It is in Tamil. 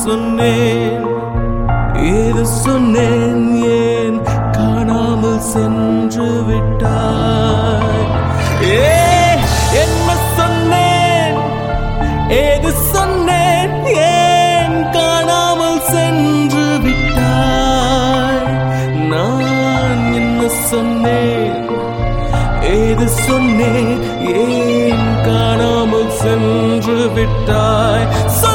சொன்னேன் ஏது சொன்னேன் ஏன் காணாமல் சென்று விட்டாய் ஏ என்ன சொன்னேன் ஏது சொன்னேன் ஏன் காணாமல் சென்று விட்டாய் நான் என்ன சொன்னேன் ஏது சொன்னேன் ஏன் காணாமல் சென்று விட்டாய் சொல்